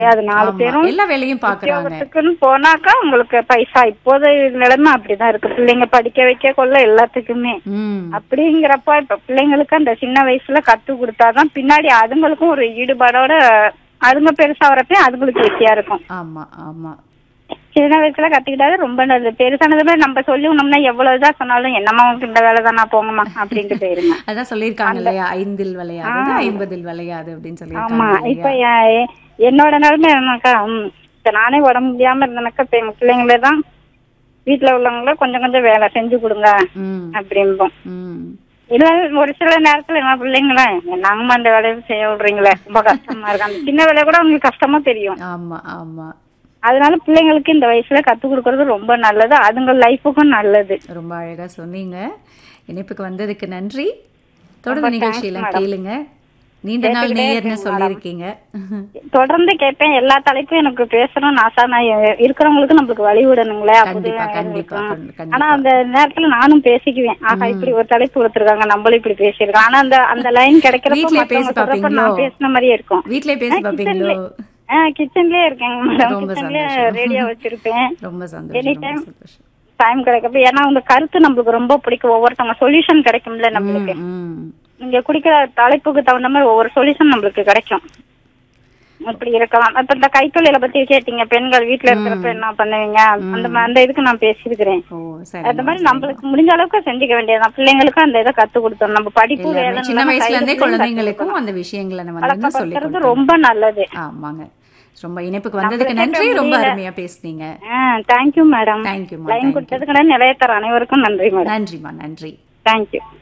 அது நாலு ஆமா, பேரும் எல்லா வேலையும் பாக்குறாங்க உத்தியோகத்துக்குன்னு போனாக்கா உங்களுக்கு பைசா இப்போது நிலைமை அப்படிதான் இருக்கு பிள்ளைங்க படிக்க வைக்க கொள்ள எல்லாத்துக்குமே ம் அப்படிங்கிறப்ப இப்ப பிள்ளைங்களுக்கு அந்த சின்ன வயசுல கத்து கொடுத்தாதான் பின்னாடி அதுங்களுக்கும் ஒரு ஈடுபாடோட அதுங்க பெருசா வரப்ப அதுங்களுக்கு ஈஸியா இருக்கும் ஆமா ஆமா சின்ன வயசுல கத்துக்கிட்டாவே ரொம்ப நல்லது பெருசானதுமே நம்ம சொல்லினோம்னா எவ்வளவுதான் சொன்னாலும் என்னம்மா உனக்கு இந்த வேலை தானா போங்கம்மா அப்படின்ட்டு போயிருங்க அதான் சொல்லியிருக்காங்க இல்லையா ஐந்தில் விளையாது ஐம்பதில் விளையாது அப்படின்னு ஆமா சொல்லியிருக்காங்க இப்ப இல்லையா? எ- என்னோட நிலைமை என்னக்கா ம், இப்ப நானே உடம்பு முடியாம இருந்தேனாக்கா இப்ப எங்க பிள்ளைங்களே தான் வீட்டுல உள்ளவங்கள கொஞ்சம் கொஞ்சம் வேலை செஞ்சு கொடுங்க ம் அப்படிம்போம் ம் இல்ல ஒரு சில நேரத்துல என்ன பிள்ளைங்களா நாங்கம்மா அந்த வேலையை செய்ய விடுறீங்களே ரொம்ப கஷ்டமா இருக்கு அந்த சின்ன வேலையை கூட உங்களுக்கு கஷ்டமா தெரியும் ஆமா ஆமா அதனால பிள்ளைங்களுக்கு இந்த வயசுல கத்து கொடுக்கறது ரொம்ப நல்லது அதுங்க லைஃபுக்கும் நல்லது ரொம்ப அழகா சொன்னீங்க இணைப்புக்கு வந்ததுக்கு நன்றி தொடர்ந்து நிகழ்ச்சியெல்லாம் கேளுங்க நீண்ட நாள் நேயர்னு சொல்லியிருக்கீங்க தொடர்ந்து கேட்பேன் எல்லா தலைப்பும் எனக்கு பேசணும் ஆசா நான் எ- இருக்கிறவங்களுக்கு நம்மளுக்கு வழி விடணுங்களே கண்டிப்பா அப்போதான் கண்டிப்பா இருக்கும். கண்டி- கண்டிப்பா ஆனா அந்த நேரத்துல நானும் பேசிக்குவேன் ஆஹா இப்படி ஒரு தலைப்பு கொடுத்துருக்காங்க நம்மளும் இப்படி பேசியிருக்கோம் ஆனா அந்த அந்த லைன் கிடைக்கிறப்ப வீட்லயே மத்தவங்க பேசி சொல்றப்ப பாப்பீங்களோ? நான் பேசின மாதிரியே இருக்கும் வீட்லயே பேசி பாப்பீங்களோ ஆஹ் கிச்சன்லயே இருக்கேங்க மேடம் ரொம்ப கிச்சன்லயே சந்தோஷம். ரேடியோ வச்சிருப்பேன் ரொம்ப சந்தோஷம் ரொம்ப Anytime. சந்தோஷம் டைம் கிடைக்கப்ப ஏன்னா உங்க கருத்து நம்மளுக்கு ரொம்ப பிடிக்கும் ஒவ்வொருத்தவங்க சொல்யூஷன் கிடைக்கும்ல நம்மளுக்கு ம், ம். நீங்க குடிக்கிற தலைப்புக்கு தகுந்த மாதிரி ஒவ்வொரு சொல்யூஷன் நம்மளுக்கு கிடைக்கும் அப்படி இருக்கலாம் இப்ப இந்த கைத்தொழில பத்தி கேட்டீங்க பெண்கள் வீட்டுல இருக்கிறப்ப என்ன பண்ணுவீங்க அந்த மா- அந்த இதுக்கு நான் பேசியிருக்கிறேன் ஓ சரி அந்த மாதிரி நம்மளுக்கு முடிஞ்ச அளவுக்கு செஞ்சுக்க வேண்டியதுதான் பிள்ளைங்களுக்கும் அந்த இதை கத்து கொடுத்தோம் நம்ம படிப்பு வேலை சின்ன வயசுல இருந்தே குழந்தைங்களுக்கும் அந்த விஷயங்களை நம்ம வந்து சொல்லி பழக்கப்படுத்துறது ரொம்ப நல்லது ஆமாங்க ரொம்ப இணைப்புக்கு வந்ததுக்கு நன்றி ரொம்ப அருமையா பேசுனீங்க தேங்க்யூ மேடம் தேங்க்யூமா லைன் கொடுத்ததுக்கு நிலையத்தர அனைவருக்கும் நன்றி மேடம் நன்றிமா நன்றி தேங்க்யூ